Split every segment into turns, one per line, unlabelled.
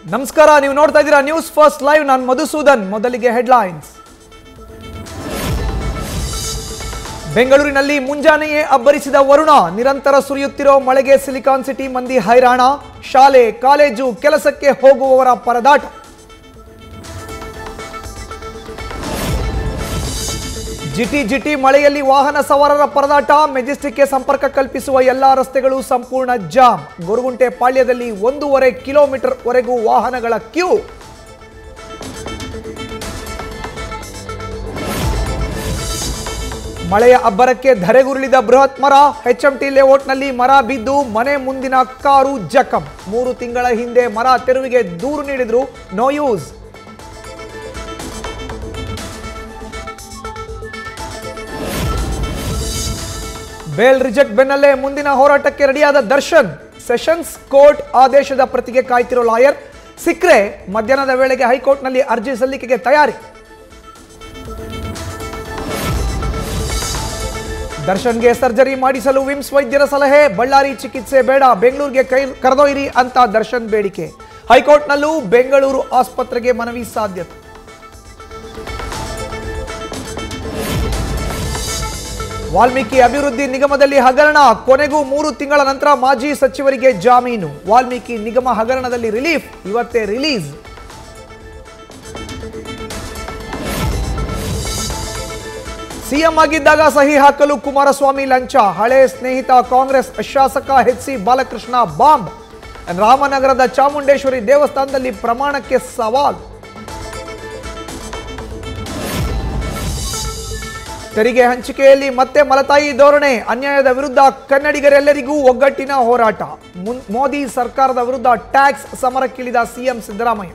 ನಮಸ್ಕಾರ ನೀವು ನೋಡ್ತಾ ಇದ್ದೀರಾ ನ್ಯೂಸ್ ಫಸ್ಟ್ ಲೈವ್ ನಾನು ಮಧುಸೂದನ್ ಮೊದಲಿಗೆ ಹೆಡ್ಲೈನ್ಸ್ ಬೆಂಗಳೂರಿನಲ್ಲಿ ಮುಂಜಾನೆಯೇ ಅಬ್ಬರಿಸಿದ ವರುಣ ನಿರಂತರ ಸುರಿಯುತ್ತಿರೋ ಮಳೆಗೆ ಸಿಲಿಕಾನ್ ಸಿಟಿ ಮಂದಿ ಹೈರಾಣ ಶಾಲೆ ಕಾಲೇಜು ಕೆಲಸಕ್ಕೆ ಹೋಗುವವರ ಪರದಾಟ ಜಿಟಿ ಜಿಟಿ ಮಳೆಯಲ್ಲಿ ವಾಹನ ಸವಾರರ ಪರದಾಟ ಮೆಜೆಸ್ಟಿಕ್ಗೆ ಸಂಪರ್ಕ ಕಲ್ಪಿಸುವ ಎಲ್ಲಾ ರಸ್ತೆಗಳು ಸಂಪೂರ್ಣ ಜಾಮ್ ಗೊರಗುಂಟೆ ಪಾಳ್ಯದಲ್ಲಿ ಒಂದೂವರೆ ಕಿಲೋಮೀಟರ್ ವರೆಗೂ ವಾಹನಗಳ ಕ್ಯೂ ಮಳೆಯ ಅಬ್ಬರಕ್ಕೆ ಧರೆಗುರುಳಿದ ಬೃಹತ್ ಮರ ಎಚ್ಎಂಟಿ ಲೇಔಟ್ನಲ್ಲಿ ಮರ ಬಿದ್ದು ಮನೆ ಮುಂದಿನ ಕಾರು ಜಖಂ ಮೂರು ತಿಂಗಳ ಹಿಂದೆ ಮರ ತೆರವಿಗೆ ದೂರು ನೀಡಿದ್ರು ನೋ ಯೂಸ್ ಬೇಲ್ ರಿಜೆಕ್ಟ್ ಬೆನ್ನಲ್ಲೇ ಮುಂದಿನ ಹೋರಾಟಕ್ಕೆ ರೆಡಿಯಾದ ದರ್ಶನ್ ಸೆಷನ್ಸ್ ಕೋರ್ಟ್ ಆದೇಶದ ಪ್ರತಿಗೆ ಕಾಯ್ತಿರೋ ಲಾಯರ್ ಸಿಕ್ರೆ ಮಧ್ಯಾಹ್ನದ ವೇಳೆಗೆ ಹೈಕೋರ್ಟ್ನಲ್ಲಿ ಅರ್ಜಿ ಸಲ್ಲಿಕೆಗೆ ತಯಾರಿ ದರ್ಶನ್ಗೆ ಸರ್ಜರಿ ಮಾಡಿಸಲು ವಿಮ್ಸ್ ವೈದ್ಯರ ಸಲಹೆ ಬಳ್ಳಾರಿ ಚಿಕಿತ್ಸೆ ಬೇಡ ಬೆಂಗಳೂರಿಗೆ ಕೈ ಕರೆದೊಯ್ಯಿರಿ ಅಂತ ದರ್ಶನ್ ಬೇಡಿಕೆ ಹೈಕೋರ್ಟ್ನಲ್ಲೂ ಬೆಂಗಳೂರು ಆಸ್ಪತ್ರೆಗೆ ಮನವಿ ಸಾಧ್ಯತೆ ವಾಲ್ಮೀಕಿ ಅಭಿವೃದ್ಧಿ ನಿಗಮದಲ್ಲಿ ಹಗರಣ ಕೊನೆಗೂ ಮೂರು ತಿಂಗಳ ನಂತರ ಮಾಜಿ ಸಚಿವರಿಗೆ ಜಾಮೀನು ವಾಲ್ಮೀಕಿ ನಿಗಮ ಹಗರಣದಲ್ಲಿ ರಿಲೀಫ್ ಇವತ್ತೇ ರಿಲೀಸ್ ಸಿಎಂ ಆಗಿದ್ದಾಗ ಸಹಿ ಹಾಕಲು ಕುಮಾರಸ್ವಾಮಿ ಲಂಚ ಹಳೆ ಸ್ನೇಹಿತ ಕಾಂಗ್ರೆಸ್ ಶಾಸಕ ಎಚ್ ಸಿ ಬಾಲಕೃಷ್ಣ ಬಾಂಬ್ ರಾಮನಗರದ ಚಾಮುಂಡೇಶ್ವರಿ ದೇವಸ್ಥಾನದಲ್ಲಿ ಪ್ರಮಾಣಕ್ಕೆ ಸವಾಲ್ ತೆರಿಗೆ ಹಂಚಿಕೆಯಲ್ಲಿ ಮತ್ತೆ ಮಲತಾಯಿ ಧೋರಣೆ ಅನ್ಯಾಯದ ವಿರುದ್ಧ ಕನ್ನಡಿಗರೆಲ್ಲರಿಗೂ ಒಗ್ಗಟ್ಟಿನ ಹೋರಾಟ ಮುನ್- ಮೋದಿ ಸರ್ಕಾರದ ವಿರುದ್ಧ ಟ್ಯಾಕ್ಸ್ ಸಮರಕ್ಕಿಳಿದ CM Siddaramaiah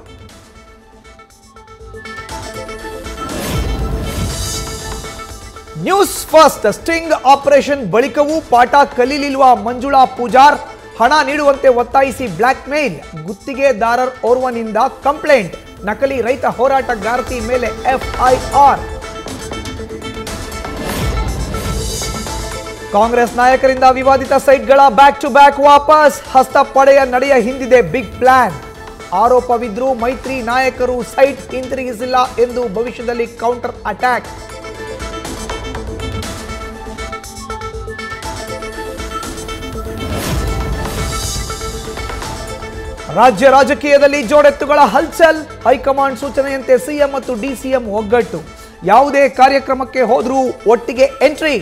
News First sting operation ಬಳಿಕವೂ ಪಾಠ ಕಲೀಲಿಲ್ವಾ ಮಂಜುಳಾ ಪೂಜಾರ್ ಹಣ ನೀಡುವಂತೆ ಒತ್ತಾಯಿಸಿ ಬ್ಲಾಕ್ ಮೇಲ್ ಗುತ್ತಿಗೆದಾರರ್ ಓರ್ವನಿಂದ ಕಂಪ್ಲೇಂಟ್ ನಕಲಿ ರೈತ ಹೋರಾಟಗಾರ್ತಿ ಮೇಲೆ ಎಫ್ಐಆರ್ ಕಾಂಗ್ರೆಸ್ ನಾಯಕರಿಂದ ವಿವಾದಿತ ಸೈಟ್ಗಳ ಬ್ಯಾಕ್ ಟು ಬ್ಯಾಕ್ ವಾಪಸ್ ಹಸ್ತಪಡೆಯ ನಡೆಯ ಹಿಂದಿದೆ ಬಿಗ್ ಪ್ಲಾನ್ ಆರೋಪವಿದ್ರೂ ಮೈತ್ರಿ ನಾಯಕರು ಸೈಟ್ ಹಿಂತಿರುಗಿಸಿಲ್ಲ ಎಂದು ಭವಿಷ್ಯದಲ್ಲಿ ಕೌಂಟರ್ ಅಟ್ಯಾಕ್ ರಾಜ್ಯ ರಾಜಕೀಯದಲ್ಲಿ ಜೋಡೆತ್ತುಗಳ ಹಲ್ಚಲ್ ಹೈಕಮಾಂಡ್ ಸೂಚನೆಯಂತೆ ಸಿಎಂ ಮತ್ತು ಡಿಸಿಎಂ ಒಗ್ಗಟ್ಟು ಯಾವುದೇ ಕಾರ್ಯಕ್ರಮಕ್ಕೆ ಹೋದ್ರೂ ಒಟ್ಟಿಗೆ ಎಂಟ್ರಿ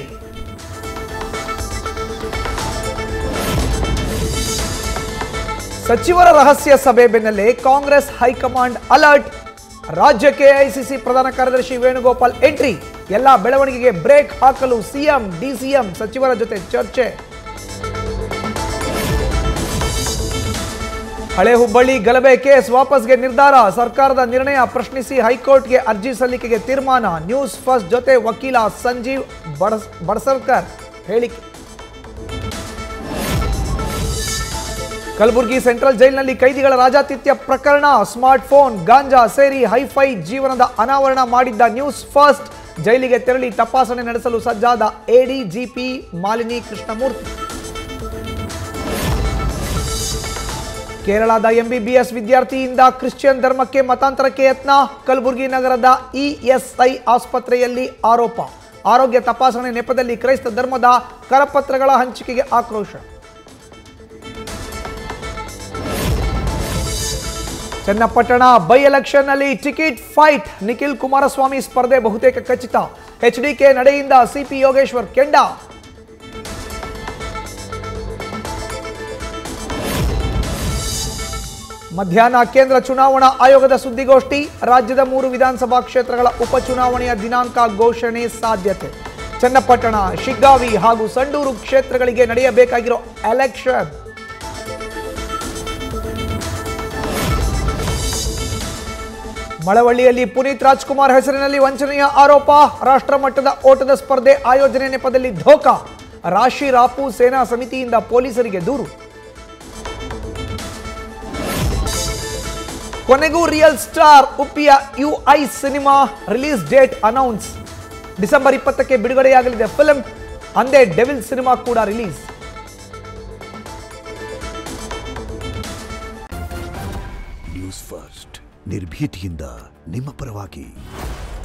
ಸಚಿವರ ರಹಸ್ಯ ಸಭೆ ಬೆನ್ನಲ್ಲೇ ಕಾಂಗ್ರೆಸ್ ಹೈಕಮಾಂಡ್ ಅಲರ್ಟ್ ರಾಜ್ಯಕ್ಕೆ ಐಸಿಸಿ ಪ್ರಧಾನ ಕಾರ್ಯದರ್ಶಿ ವೇಣುಗೋಪಾಲ್ ಎಂಟ್ರಿ ಎಲ್ಲ ಬೆಳವಣಿಗೆಗೆ ಬ್ರೇಕ್ ಹಾಕಲು ಸಿಎಂ ಡಿಸಿಎಂ ಸಚಿವರ ಜೊತೆ ಚರ್ಚೆ ಹಳೆ ಹುಬ್ಬಳ್ಳಿ ಗಲಭೆ ಕೇಸ್ ವಾಪಸ್ಗೆ ನಿರ್ಧಾರ ಸರ್ಕಾರದ ನಿರ್ಣಯ ಪ್ರಶ್ನಿಸಿ ಹೈಕೋರ್ಟ್ಗೆ ಅರ್ಜಿ ಸಲ್ಲಿಕೆಗೆ ತೀರ್ಮಾನ ನ್ಯೂಸ್ ಫಸ್ಟ್ ಜೊತೆ ವಕೀಲ ಸಂಜೀವ್ ಬಡಸ್ ಬಡಸರ್ಕರ್ ಹೇಳಿಕೆ ಕಲಬುರಗಿ ಸೆಂಟ್ರಲ್ ಜೈಲಿನಲ್ಲಿ ಕೈದಿಗಳ ರಾಜಾತಿಥ್ಯ ಪ್ರಕರಣ ಸ್ಮಾರ್ಟ್ ಫೋನ್ ಗಾಂಜಾ ಸೇರಿ ಹೈಫೈ ಜೀವನದ ಅನಾವರಣ ಮಾಡಿದ್ದ ನ್ಯೂಸ್ ಫಸ್ಟ್ ಜೈಲಿಗೆ ತೆರಳಿ ತಪಾಸಣೆ ನಡೆಸಲು ಸಜ್ಜಾದ ಎಡಿಜಿಪಿ ಮಾಲಿನಿ ಕೃಷ್ಣಮೂರ್ತಿ ಕೇರಳದ ಎಂಬಿಬಿಎಸ್ ವಿದ್ಯಾರ್ಥಿಯಿಂದ ಕ್ರಿಶ್ಚಿಯನ್ ಧರ್ಮಕ್ಕೆ ಮತಾಂತರಕ್ಕೆ ಯತ್ನ ಕಲಬುರಗಿ ನಗರದ ಇಎಸ್ಐ ಆಸ್ಪತ್ರೆಯಲ್ಲಿ ಆರೋಪ ಆರೋಗ್ಯ ತಪಾಸಣೆ ನೆಪದಲ್ಲಿ ಕ್ರೈಸ್ತ ಧರ್ಮದ ಕರಪತ್ರಗಳ ಹಂಚಿಕೆಗೆ ಆಕ್ರೋಶ ಚನ್ನಪಟ್ಟಣ ಬೈ ಎಲೆಕ್ಷನ್ ನಲ್ಲಿ ಟಿಕೆಟ್ ಫೈಟ್ ನಿಖಿಲ್ ಕುಮಾರಸ್ವಾಮಿ ಸ್ಪರ್ಧೆ ಬಹುತೇಕ ಖಚಿತ ಎಚ್ಡಿಕೆ ನಡೆಯಿಂದ ಸಿಪಿ ಯೋಗೇಶ್ವರ್ ಕೆಂಡ ಮಧ್ಯಾಹ್ನ ಕೇಂದ್ರ ಚುನಾವಣಾ ಆಯೋಗದ ಸುದ್ದಿಗೋಷ್ಠಿ ರಾಜ್ಯದ ಮೂರು ವಿಧಾನಸಭಾ ಕ್ಷೇತ್ರಗಳ ಉಪಚುನಾವಣೆಯ ದಿನಾಂಕ ಘೋಷಣೆ ಸಾಧ್ಯತೆ ಚನ್ನಪಟ್ಟಣ ಶಿಗ್ಗಾವಿ ಹಾಗೂ ಸಂಡೂರು ಕ್ಷೇತ್ರಗಳಿಗೆ ನಡೆಯಬೇಕಾಗಿರೋ ಎಲೆಕ್ಷನ್ ಮಳವಳ್ಳಿಯಲ್ಲಿ ಪುನೀತ್ ರಾಜ್ಕುಮಾರ್ ಹೆಸರಿನಲ್ಲಿ ವಂಚನೆಯ ಆರೋಪ ರಾಷ್ಟ್ರ ಮಟ್ಟದ ಓಟದ ಸ್ಪರ್ಧೆ ಆಯೋಜನೆ ನೆಪದಲ್ಲಿ ಧೋಕಾ ರಾಶಿ ರಾಪು ಸೇನಾ ಸಮಿತಿಯಿಂದ ಪೊಲೀಸರಿಗೆ ದೂರು ಕೊನೆಗೂ ರಿಯಲ್ ಸ್ಟಾರ್ ಉಪ್ಪಿಯ UI cinema release date announce December ಇಪ್ಪತ್ತಕ್ಕೆ ಬಿಡುಗಡೆಯಾಗಲಿದೆ ಫಿಲ್ಮ್ ಅಂದೇ ಡೆವಿಲ್ ಸಿನಿಮಾ ಕೂಡ ರಿಲೀಸ್
ನ್ಯೂಸ್ ನ್ಯೂಸ್ ಫಸ್ಟ್ ನಿರ್ಭೀತಿಯಿಂದ ನಿಮ್ಮ ಪರವಾಗಿ